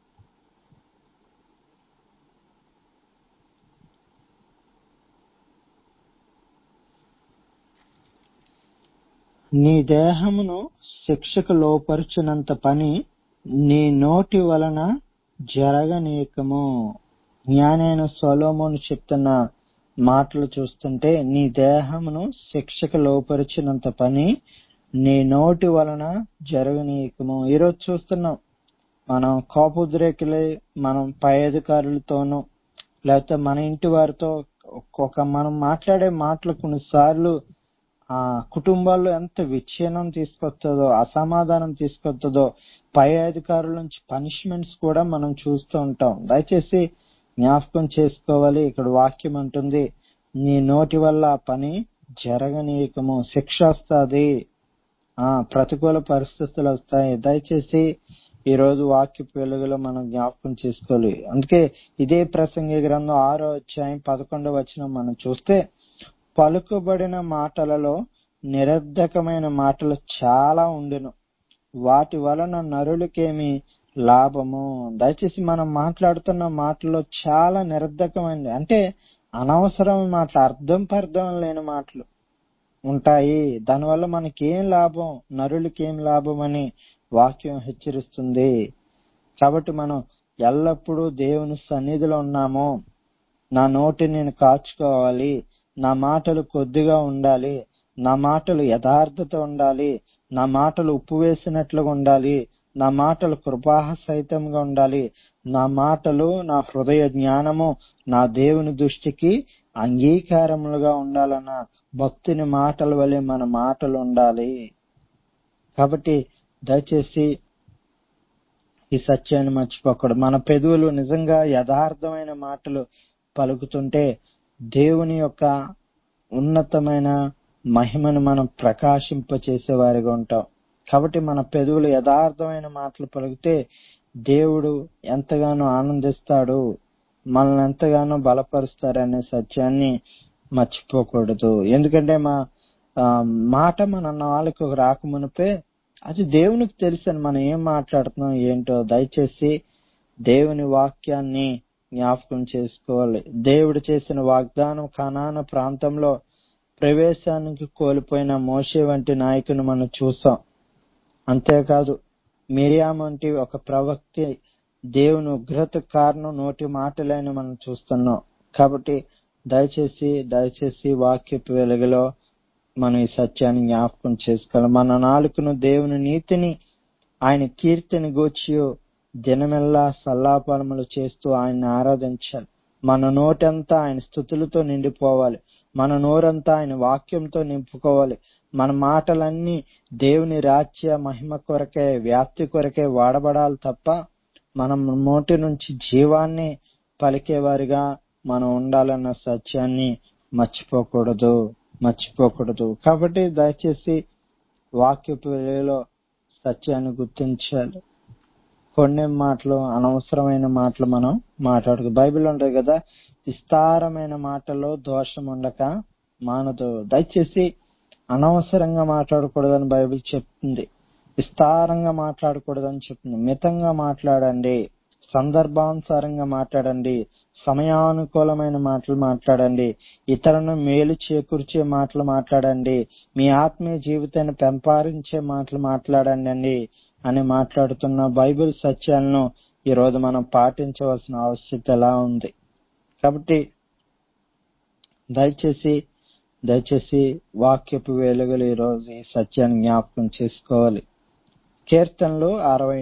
నీ దేహమును శిక్షకు లోపరుచునంత పని నీ నోటి వలన జరగనీయకము జ్ఞానైన సొలోమోను చెప్తున్న మాటలు చూస్తుంటే నీ దేహమును శిక్షకు లోపరిచినంత పని నీ నోటి వలన జరగనీయకము ఈరోజు చూస్తున్నాం మనం కోపోద్రేకులై మనం పై అధికారులతోనూ లేకపోతే మన ఇంటి వారితో ఒక మనం మాట్లాడే మాటలు కొన్నిసార్లు ఆ కుటుంబాల్లో ఎంత విచ్ఛిన్నం తీసుకొస్తుందో అసమాధానం తీసుకొస్తుందో పై అధికారుల నుంచి పనిష్మెంట్స్ కూడా మనం చూస్తూ ఉంటాం దయచేసి జ్ఞాపకం చేసుకోవాలి ఇక్కడ వాక్యం అంటుంది నీ నోటి వల్ల ఆ పని జరగనీయకము శిక్ష వస్తుంది ఆ ప్రతికూల పరిస్థితులు వస్తాయి దయచేసి ఈ రోజు వాక్య వెలుగులో మనం జ్ఞాపకం చేసుకోవాలి అందుకే ఇదే ప్రసంగి గ్రంథం ఆరో అధ్యాయం పదకొండవ వచనం మనం చూస్తే పలుకుబడిన మాటలలో నిరర్ధకమైన మాటలు చాలా ఉండును వాటి వలన నరులకేమి లాభము దయచేసి మనం మాట్లాడుతున్న మాటల్లో చాలా నిరర్ధకమైనది అంటే అనవసరమైన మాటలు అర్థం పర్థం లేని మాటలు ఉంటాయి దానివల్ల మనకేం లాభం నరులకి ఏం లాభం అని వాక్యం హెచ్చరిస్తుంది కాబట్టి మనం ఎల్లప్పుడూ దేవుని సన్నిధిలో ఉన్నాము నా నోటి నేను కాచుకోవాలి నా మాటలు కొద్దిగా ఉండాలి నా మాటలు యథార్థత ఉండాలి నా మాటలు ఉప్పు వేసినట్లుగా ఉండాలి నా మాటలు కృపాహ సహితంగా ఉండాలి నా మాటలు నా హృదయ జ్ఞానము నా దేవుని దృష్టికి అంగీకారములుగా ఉండాలన్న భక్తుని మాటల వలె మన మాటలు ఉండాలి కాబట్టి దయచేసి ఈ సత్యాన్ని మర్చిపోకూడదు మన పెదవులు నిజంగా యథార్థమైన మాటలు పలుకుతుంటే దేవుని యొక్క ఉన్నతమైన మహిమను మనం ప్రకాశింపచేసే వారిగా ఉంటాం కాబట్టి మన పెదవులు యథార్థమైన మాటలు పలికితే దేవుడు ఎంతగానో ఆనందిస్తాడు మనల్ని ఎంతగానో బలపరుస్తారనే సత్యాన్ని మర్చిపోకూడదు ఎందుకంటే మా ఆ, మాట మన నాలుగు రాకమునిపే అది దేవునికి తెలుసని మనం ఏం మాట్లాడుతున్నాం ఏంటో దయచేసి దేవుని వాక్యాన్ని జ్ఞాపకం చేసుకోవాలి దేవుడు చేసిన వాగ్దానం కనాన ప్రాంతంలో ప్రవేశానికి కోల్పోయిన మోషే వంటి నాయకుని మనం చూసాం అంతేకాదు మిరియాం వంటి ఒక ప్రవక్తి దేవుని ఉగ్రత కారణం నోటి మాటలని మనం చూస్తున్నాం కాబట్టి దయచేసి దయచేసి వాక్యపు వెలుగులో మనం ఈ సత్యాన్ని జ్ఞాపకం చేసుకోవాలి మన నాలుకను దేవుని నీతిని ఆయన కీర్తిని గూర్చి దినమెల్లా సల్లాపనములు చేస్తూ ఆయన్ని ఆరాధించాలి మన నోటంతా ఆయన స్థుతులతో నిండిపోవాలి మన నోరంతా ఆయన వాక్యంతో నింపుకోవాలి మన మాటలన్నీ దేవుని రాజ్య మహిమ కొరకే వ్యాప్తి కొరకే వాడబడాలి తప్ప మనం నోటి నుంచి జీవాన్ని పలికేవారిగా మనం ఉండాలన్న సత్యాన్ని మర్చిపోకూడదు మర్చిపోకూడదు కాబట్టి దయచేసి వాక్యపు వెలుగులో సత్యాన్ని గుర్తించాలి కొన్ని మాటలు అనవసరమైన మాటలు మనం మాట్లాడదు బైబిల్ ఉంటుంది కదా విస్తారమైన మాటల్లో దోషం ఉండక మానదు దయచేసి అనవసరంగా మాట్లాడకూడదని బైబిల్ చెప్తుంది విస్తారంగా మాట్లాడకూడదని చెప్తుంది మితంగా మాట్లాడండి సందర్భానుసారంగా మాట్లాడండి సమయానుకూలమైన మాటలు మాట్లాడండి ఇతరులను మేలు చేకూర్చే మాటలు మాట్లాడండి మీ ఆత్మీయ జీవితాన్ని పెంపారించే మాటలు మాట్లాడండి అండి అని మాట్లాడుతున్న బైబిల్ సత్యాలను ఈ రోజు మనం పాటించవలసిన ఆవశ్యకత ఎలా ఉంది కాబట్టి దయచేసి దయచేసి వాక్యపు వెలుగులు ఈ రోజు ఈ సత్యాన్ని జ్ఞాపకం చేసుకోవాలి కీర్తనలు అరవై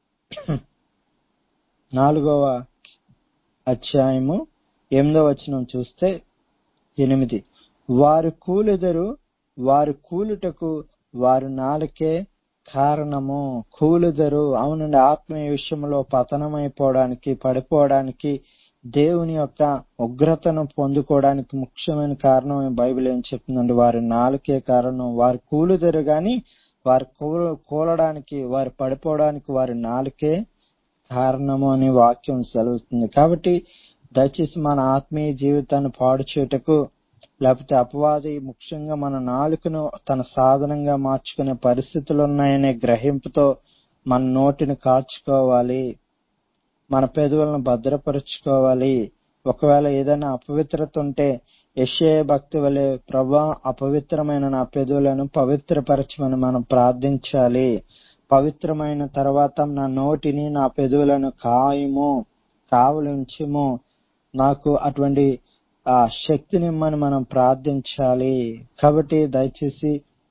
నాలుగవ అధ్యాయము ఎనిమిదవ వచనం చూస్తే ఎనిమిది వారు కూలెదరు వారు కూలుటకు వారు నాలుకే కారణము కూలుదరు అవునండి ఆత్మీయ విషయంలో పతనమైపోవడానికి పడిపోవడానికి దేవుని యొక్క ఉగ్రతను పొందుకోవడానికి ముఖ్యమైన కారణం ఈ బైబిల్ ఏం చెప్తుందండి వారి నాలుకే కారణం వారు కూలుదరు గాని వారు కూల- కూలడానికి వారు పడిపోవడానికి వారి నాలుకే కారణము అని వాక్యం సెలవుస్తుంది కాబట్టి దయచేసి మన ఆత్మీయ జీవితాన్ని పాడు చేయుటకు లేకపోతే అపవాది ముఖ్యంగా మన నాలుకను తన సాధనంగా మార్చుకునే పరిస్థితులు ఉన్నాయనే గ్రహింపుతో మన నోటిని కాచుకోవాలి మన పెదవులను భద్రపరుచుకోవాలి ఒకవేళ ఏదైనా అపవిత్రత ఉంటే యెషయా భక్తి వలె ప్రభా అపవిత్రమైన నా పెదవులను పవిత్రపరచమని మనం ప్రార్థించాలి పవిత్రమైన తర్వాత నా నోటిని నా పెదవులను కాయము కావలించుము నాకు అటువంటి ఆ శక్తినిమ్మని మనం ప్రార్థించాలి కాబట్టి దయచేసి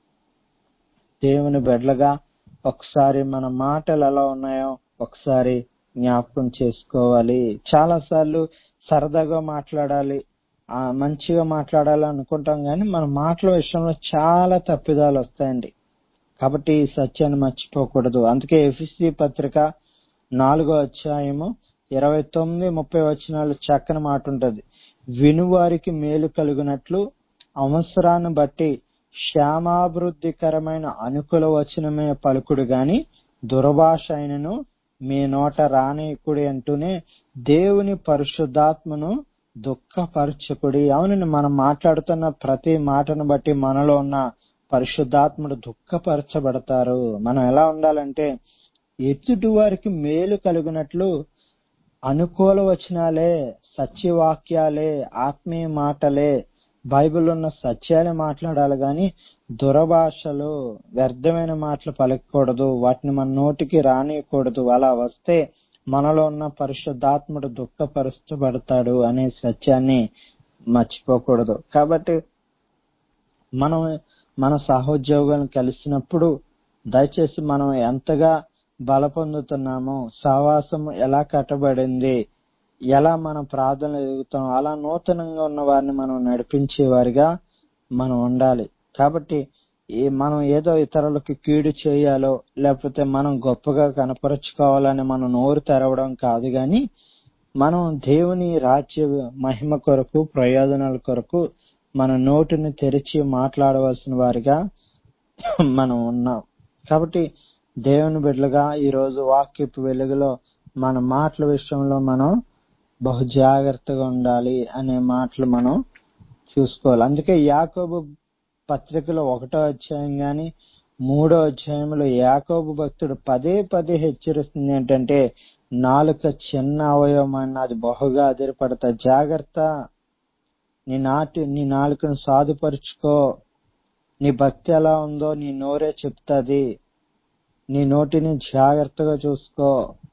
దేవుని బిడ్డలుగా ఒకసారి మన మాటలు ఎలా ఉన్నాయో ఒకసారి జ్ఞాపకం చేసుకోవాలి చాలా సార్లు సరదాగా మాట్లాడాలి ఆ మంచిగా మాట్లాడాలి అనుకుంటాం కానీ మన మాటల విషయంలో చాలా తప్పిదాలు వస్తాయండి కాబట్టి ఈ సత్యాన్ని మర్చిపోకూడదు అందుకే ఎఫ్సి పత్రిక నాలుగో అధ్యాయము ఇరవై తొమ్మిది ముప్పై వచనాలు చక్కని మాట ఉంటది వినువారికి మేలు కలుగునట్లు అవసరాన్ని బట్టి క్షేమాభివృద్ధికరమైన అనుకూల వచనమే పలుకుడు గాని దుర్భాష అయినను మీ నోట రానీయకుడి అంటూనే దేవుని పరిశుద్ధాత్మను దుఃఖపరచకుడి అవునండి మనం మాట్లాడుతున్న ప్రతి మాటను బట్టి మనలో ఉన్న పరిశుద్ధాత్ముడు దుఃఖపరచబడతారు మనం ఎలా ఉండాలంటే ఎదుటి వారికి మేలు కలుగునట్లు అనుకూల వచనాలే సత్యవాక్యాలే ఆత్మీయ మాటలే బైబిల్ ఉన్న సత్యాలే మాట్లాడాలి గాని దురభాషలు వ్యర్థమైన మాటలు పలకకూడదు వాటిని మన నోటికి రానియకూడదు అలా వస్తే మనలో ఉన్న పరిశుద్ధాత్ముడు దుఃఖపరచబడతాడు అనే సత్యాన్ని మర్చిపోకూడదు కాబట్టి మనం మన సహోద్యోగులను కలిసినప్పుడు దయచేసి మనం ఎంతగా బల పొందుతున్నాము సహవాసం ఎలా కట్టబడింది ఎలా మనం ప్రార్థనలు ఎదుగుతాం అలా నూతనంగా ఉన్న వారిని మనం నడిపించే వారిగా మనం ఉండాలి కాబట్టి ఈ మనం ఏదో ఇతరులకు కీడు చేయాలో లేకపోతే మనం గొప్పగా కనపరుచుకోవాలని మనం నోరు తెరవడం కాదు గాని మనం దేవుని రాజ్య మహిమ కొరకు ప్రయోజనాల కొరకు మన నోటిని తెరిచి మాట్లాడవలసిన వారిగా మనం ఉన్నాం కాబట్టి దేవుని బిడ్డలుగా ఈ రోజు వాక్యపు వెలుగులో మన మాటల విషయంలో మనం బహు జాగ్రత్తగా ఉండాలి అనే మాటలు మనం చూసుకోవాలి అందుకే యాకోబు పత్రికలో ఒకటో అధ్యాయం గాని మూడో అధ్యాయంలో యాకోబు భక్తుడు పదే పదే హెచ్చరిస్తుంది ఏంటంటే నాలుక చిన్న అవయవమని అది బహుగా అదిరిపడతా జాగ్రత్త నీ నాటి నీ నాలుకను సాధుపరుచుకో నీ భక్తి ఎలా ఉందో నీ నోరే చెప్తాది నీ నోటిని జాగ్రత్తగా చూసుకో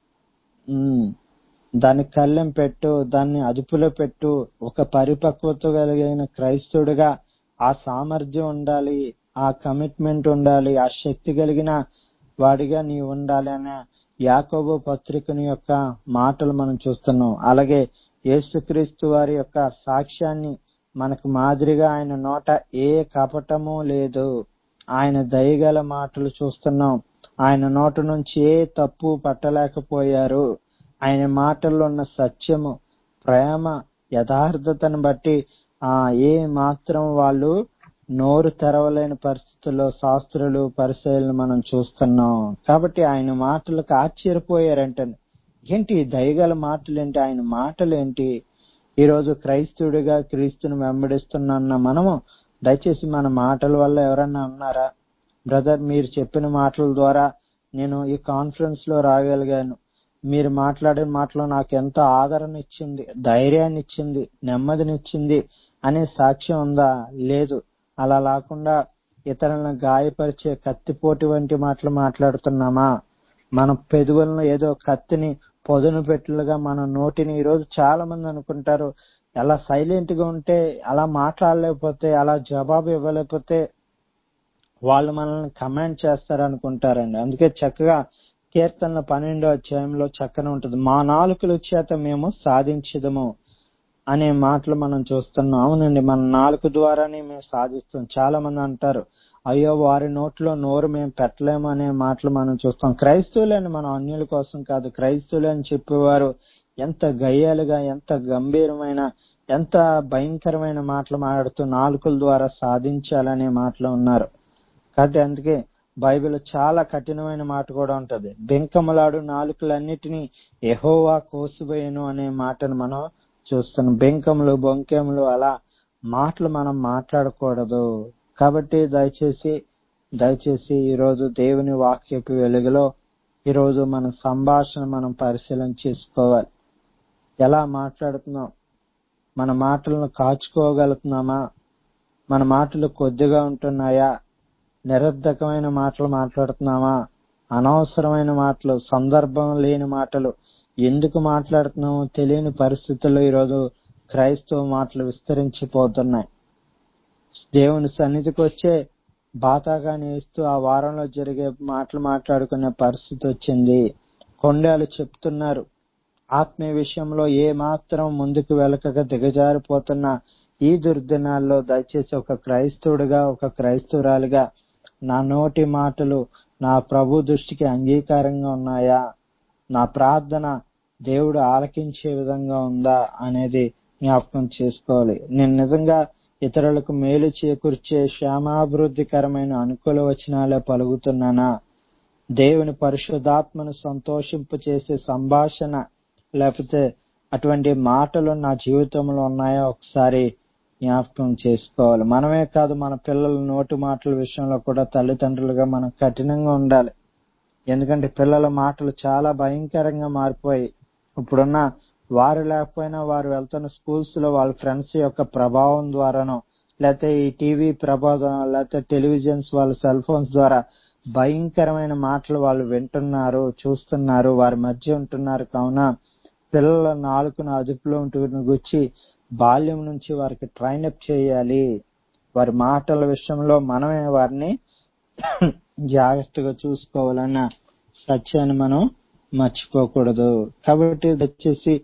ఉమ్. దాన్ని కళ్ళెం పెట్టు దాన్ని అదుపులో పెట్టు ఒక పరిపక్వత కలిగిన క్రైస్తవుడిగా ఆ సామర్థ్యం ఉండాలి ఆ కమిట్మెంట్ ఉండాలి ఆ శక్తి కలిగిన వాడిగా నీ ఉండాలి అనే యాకోబు పత్రికని యొక్క మాటలు మనం చూస్తున్నాం అలాగే యేసుక్రీస్తు వారి యొక్క సాక్ష్యాన్ని మనకు మాదిరిగా ఆయన నోట ఏ కపటము లేదు ఆయన దయగల మాటలు చూస్తున్నాం ఆయన నోట నుంచి ఏ తప్పు పట్టలేకపోయారు ఆయన మాటల్లో ఉన్న సత్యము ప్రేమ యథార్థతను బట్టి ఆ ఏ మాత్రం వాళ్ళు నోరు తెరవలేని పరిస్థితుల్లో శాస్త్రులు పరిశీలన మనం చూస్తున్నాం కాబట్టి ఆయన మాటలకు ఆశ్చర్యపోయారంట ఏంటి ఈ దయగల మాటలు ఏంటి ఆయన మాటలు ఏంటి ఈ రోజు క్రైస్తవుడిగా క్రీస్తుని వెంబడిస్తున్న మనము దయచేసి మన మాటల వల్ల ఎవరన్నా ఉన్నారా బ్రదర్ మీరు చెప్పిన మాటల ద్వారా నేను ఈ కాన్ఫరెన్స్ లో రాగలిగాను మీరు మాట్లాడే మాటలో నాకు ఎంత ఆదరణ ఇచ్చింది ధైర్యాన్ని ఇచ్చింది నెమ్మదినిచ్చింది అనే సాక్ష్యం ఉందా లేదు అలా లేకుండా ఇతరులను గాయపరిచే కత్తిపోటు వంటి మాటలు మాట్లాడుతున్నామా మన పెదవులను ఏదో కత్తిని పొదును పెట్టులుగా మన నోటిని ఈ రోజు చాలా మంది అనుకుంటారు అలా సైలెంట్ గా ఉంటే అలా మాట్లాడలేకపోతే అలా జవాబు ఇవ్వలేకపోతే వాళ్ళు మనల్ని కమాండ్ చేస్తారు అనుకుంటారండి అందుకే చక్కగా కీర్తనల పన్నెండో అధ్యాయంలో చక్కన ఉంటుంది మా నాలుకల చేత మేము సాధించదము అనే మాటలు మనం చూస్తున్నాం అవునండి మన నాలుక ద్వారానే మేము సాధిస్తాం చాలా మంది అంటారు అయ్యో వారి నోట్లో నోరు మేము పెట్టలేము అనే మాటలు మనం చూస్తాం క్రైస్తవులని మనం అన్యుల కోసం కాదు క్రైస్తవులు అని చెప్పేవారు ఎంత గయ్యాలుగా ఎంత గంభీరమైన ఎంత భయంకరమైన మాటలు మాట్లాడుతూ నాలుకల ద్వారా సాధించాలనే మాటలు ఉన్నారు కాబట్టి అందుకే బైబిల్ చాలా కఠినమైన మాట కూడా ఉంటది బెంకమలాడు నాలుకలన్నిటినీ ఎహోవా కోసివేయను అనే మాటను మనం చూస్తున్నాం బెంకములు బొంకెములు అలా మాటలు మనం మాట్లాడకూడదు కాబట్టి దయచేసి దయచేసి ఈరోజు దేవుని వాక్యపు వెలుగులో ఈరోజు మన సంభాషణ మనం పరిశీలన చేసుకోవాలి ఎలా మాట్లాడుతున్నాం మన మాటలను కాచుకోగలుగుతున్నామా మన మాటలు కొద్దిగా ఉంటున్నాయా నిరర్ధకమైన మాటలు మాట్లాడుతున్నామా అనవసరమైన మాటలు సందర్భం లేని మాటలు ఎందుకు మాట్లాడుతున్నామో తెలియని పరిస్థితుల్లో ఈరోజు క్రైస్తవ మాటలు విస్తరించిపోతున్నాయి దేవుని సన్నిధికి వచ్చే బాతాగాని వేస్తూ ఆ వారంలో జరిగే మాటలు మాట్లాడుకునే పరిస్థితి వచ్చింది కొండలు చెప్తున్నారు ఆత్మీయ విషయంలో ఏ మాత్రం ముందుకు వెళ్ళకక దిగజారిపోతున్న ఈ దుర్దినాల్లో దయచేసి ఒక క్రైస్తవుడిగా ఒక క్రైస్తవురాలిగా నా నోటి మాటలు నా ప్రభు దృష్టికి అంగీకారంగా ఉన్నాయా నా ప్రార్థన దేవుడు ఆలకించే విధంగా ఉందా అనేది జ్ఞాపకం చేసుకోవాలి నేను నిజంగా ఇతరులకు మేలు చేకూర్చే క్షేమాభివృద్ధికరమైన అనుకూల వచనాలే పలుకుతున్నానా దేవుని పరిశుద్ధాత్మను సంతోషింపు చేసే సంభాషణ లేకపోతే అటువంటి మాటలు నా జీవితంలో ఉన్నాయో ఒకసారి జ్ఞాపకం చేసుకోవాలి మనమే కాదు మన పిల్లల నోటి మాటల విషయంలో కూడా తల్లిదండ్రులుగా మనం కఠినంగా ఉండాలి ఎందుకంటే పిల్లల మాటలు చాలా భయంకరంగా మారిపోయి ఇప్పుడున్న వారు లేకపోయినా వారు వెళ్తున్న స్కూల్స్ లో వాళ్ళ ఫ్రెండ్స్ యొక్క ప్రభావం ద్వారానో లేకపోతే ఈ టీవీ ప్రభావం లేకపోతే టెలివిజన్స్ వాళ్ళ సెల్ ఫోన్స్ ద్వారా భయంకరమైన మాటలు వాళ్ళు వింటున్నారు చూస్తున్నారు వారి మధ్య ఉంటున్నారు కావున పిల్లల నాలుకను అదుపులో ఉంటున్న గుచ్చి బాల్యం నుంచి వారికి ట్రైన్ అప్ చేయాలి వారి మాటల విషయంలో మనమే వారిని జాగ్రత్తగా చూసుకోవాలన్న సత్యాన్ని మనం మర్చిపోకూడదు కాబట్టి వచ్చేసి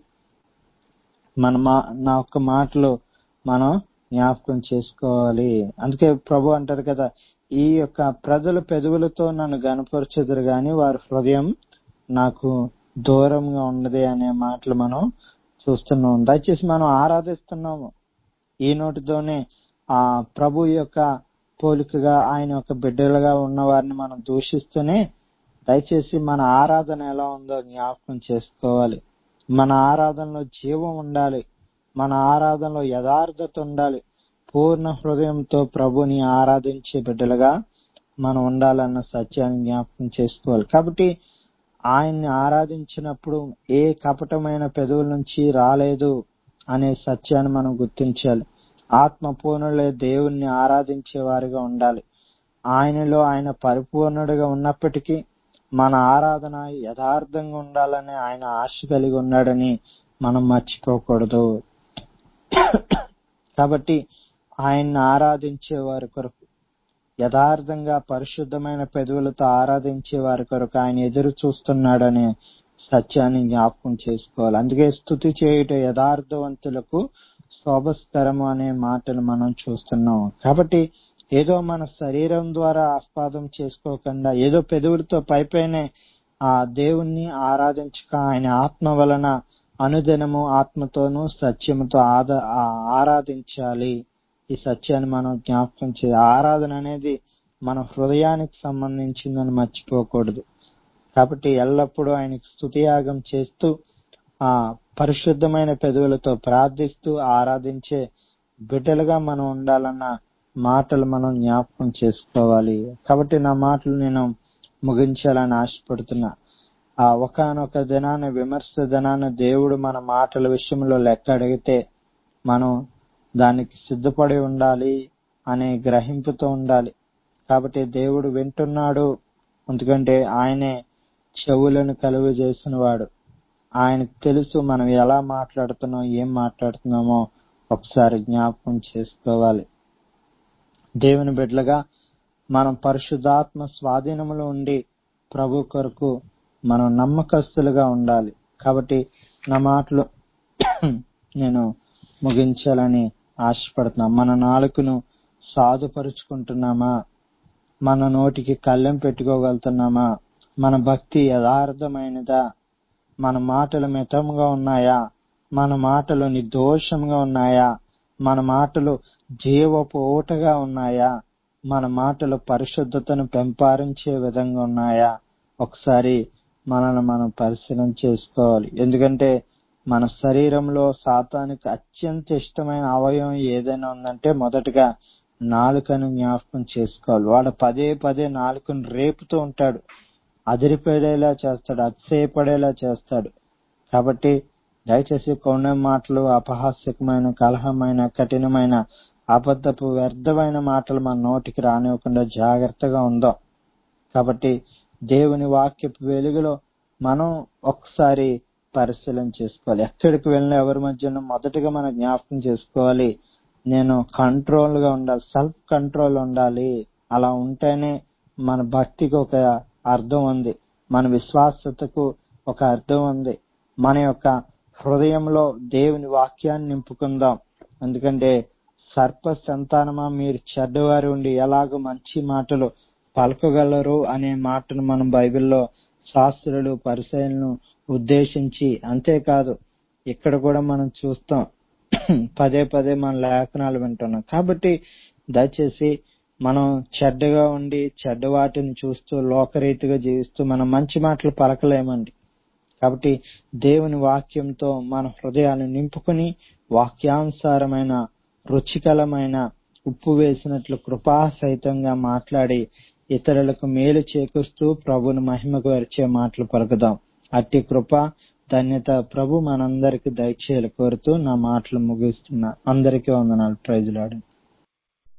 మన మా నా ఒక్క మాటలు మనం జ్ఞాపకం చేసుకోవాలి అందుకే ప్రభు అంటారు కదా ఈ యొక్క ప్రజలు పెదవులతో నన్ను గనపరచెదరు గాని వారి హృదయం నాకు దూరంగా ఉన్నది అనే మాటలు మనం చూస్తున్నాం దయచేసి మనం ఆరాధిస్తున్నాము ఈ నోటితోనే ఆ ప్రభు యొక్క పోలికగా ఆయన యొక్క బిడ్డలుగా ఉన్న వారిని మనం దూషిస్తూనే దయచేసి మన ఆరాధన ఎలా ఉందో జ్ఞాపకం చేసుకోవాలి మన ఆరాధనలో జీవం ఉండాలి మన ఆరాధనలో యథార్థత ఉండాలి పూర్ణ హృదయంతో ప్రభుని ఆరాధించే బిడ్డలుగా మనం ఉండాలన్న సత్యాన్ని జ్ఞాపకం చేసుకోవాలి కాబట్టి ఆయన్ని ఆరాధించినప్పుడు ఏ కపటమైన పెదవుల నుంచి రాలేదు అనే సత్యాన్ని మనం గుర్తించాలి ఆత్మ పూర్ణులే దేవుణ్ణి ఆరాధించే వారిగా ఉండాలి ఆయనలో ఆయన పరిపూర్ణుడిగా ఉన్నప్పటికీ మన ఆరాధన యథార్థంగా ఉండాలని ఆయన ఆశ కలిగి ఉన్నాడని మనం మర్చిపోకూడదు కాబట్టి ఆయన్ని ఆరాధించే వారి కొరకు యథార్థంగా పరిశుద్ధమైన పెదవులతో ఆరాధించే వారి కొరకు ఆయన ఎదురు చూస్తున్నాడనే సత్యాన్ని జ్ఞాపకం చేసుకోవాలి అందుకే స్థుతి చేయుట యథార్థవంతులకు శోభస్కరము అనే మాటలు మనం చూస్తున్నాం కాబట్టి ఏదో మన శరీరం ద్వారా ఆస్పాదం చేసుకోకుండా ఏదో పెదవులతో పైపైనే ఆ దేవుణ్ణి ఆరాధించక ఆయన ఆత్మ వలన అనుదినము ఆత్మతోనూ సత్యముతో ఆద ఆరాధించాలి ఈ సత్యాన్ని మనం జ్ఞాపకం చే ఆరాధన అనేది మన హృదయానికి సంబంధించిందని మర్చిపోకూడదు కాబట్టి ఎల్లప్పుడూ ఆయనకి స్తుతియాగం చేస్తూ ఆ పరిశుద్ధమైన పెదవులతో ప్రార్థిస్తూ ఆరాధించే బిడ్డలుగా మనం ఉండాలన్న మాటలు మనం జ్ఞాపకం చేసుకోవాలి కాబట్టి నా మాటలు నేను ముగించాలని ఆశపడుతున్నా ఆ ఒకనొక దినాన విమర్శ దినాన దేవుడు మన మాటల విషయంలో లెక్క అడిగితే మనం దానికి సిద్ధపడి ఉండాలి అనే గ్రహింపుతో ఉండాలి కాబట్టి దేవుడు వింటున్నాడు ఎందుకంటే ఆయనే చెవులను కలుగు చేసిన వాడు ఆయనకు తెలుసు మనం ఎలా మాట్లాడుతున్నాం ఏం మాట్లాడుతున్నామో ఒకసారి జ్ఞాపకం చేసుకోవాలి దేవుని బిడ్డలుగా మనం పరిశుద్ధాత్మ స్వాధీనములో ఉండి ప్రభు కొరకు మనం నమ్మకస్తులుగా ఉండాలి కాబట్టి నా మాటలు నేను ముగించాలని ఆశపడుతున్నా మన నాలుకను సాధుపరుచుకుంటున్నామా మన నోటికి కళ్ళెం పెట్టుకోగలుగుతున్నామా మన భక్తి యథార్థమైనదా మన మాటలు మితంగా ఉన్నాయా మన మాటలు నిర్దోషంగా ఉన్నాయా మన మాటలు జీవపు ఊటగా ఉన్నాయా మన మాటలు పరిశుద్ధతను పెంపారించే విధంగా ఉన్నాయా ఒకసారి మనల్ని మనం పరిశీలన చేసుకోవాలి ఎందుకంటే మన శరీరంలో సాతానికి అత్యంత ఇష్టమైన అవయవం ఏదైనా ఉందంటే మొదటగా నాలుకను జ్ఞాపకం చేసుకోవాలి వాడు పదే పదే నాలుకను రేపుతూ ఉంటాడు అదిరిపడేలా చేస్తాడు అతిశయపడేలా చేస్తాడు కాబట్టి దయచేసి కొన్ని మాటలు అపహాస్యకమైన కలహమైన కఠినమైన అబద్ధపు వ్యర్థమైన మాటలు మన నోటికి రానివ్వకుండా జాగ్రత్తగా ఉందాం కాబట్టి దేవుని వాక్యపు వెలుగులో మనం ఒకసారి పరిశీలన చేసుకోవాలి ఎక్కడికి వెళ్ళినా ఎవరి మధ్యన మొదటగా మనం జ్ఞాపకం చేసుకోవాలి నేను కంట్రోల్ గా ఉండాలి సెల్ఫ్ కంట్రోల్ ఉండాలి అలా ఉంటేనే మన భక్తికి ఒక అర్థం ఉంది మన విశ్వాసతకు ఒక అర్థం ఉంది మన యొక్క హృదయంలో దేవుని వాక్యాన్ని నింపుకుందాం ఎందుకంటే సర్ప సంతానమా మీరు చెడ్డవారి ఉండి ఎలాగో మంచి మాటలు పలకగలరు అనే మాటను మనం బైబిల్లో శాస్త్రులు పరిశీలనను ఉద్దేశించి అంతేకాదు ఇక్కడ కూడా మనం చూస్తాం పదే పదే మన లేఖనాలు వింటున్నాం కాబట్టి దయచేసి మనం చెడ్డగా ఉండి చెడ్డ వాటిని చూస్తూ లోకరీతిగా జీవిస్తూ మనం మంచి మాటలు పలకలేమండి కాబట్టి దేవుని వాక్యంతో మన హృదయాన్ని నింపుకుని వాక్యానుసారమైన రుచికరమైన ఉప్పు వేసినట్లు కృపా సహితంగా మాట్లాడి ఇతరులకు మేలు చేకూరుస్తూ ప్రభుని మహిమకు వచ్చే మాటలు పలుకుదాం అట్టి కృప ధన్యత ప్రభు మనందరికి దయచేయాలి కోరుతూ నా మాటలు ముగిస్తున్నా అందరికీ వందనాలు ప్రైజులాడు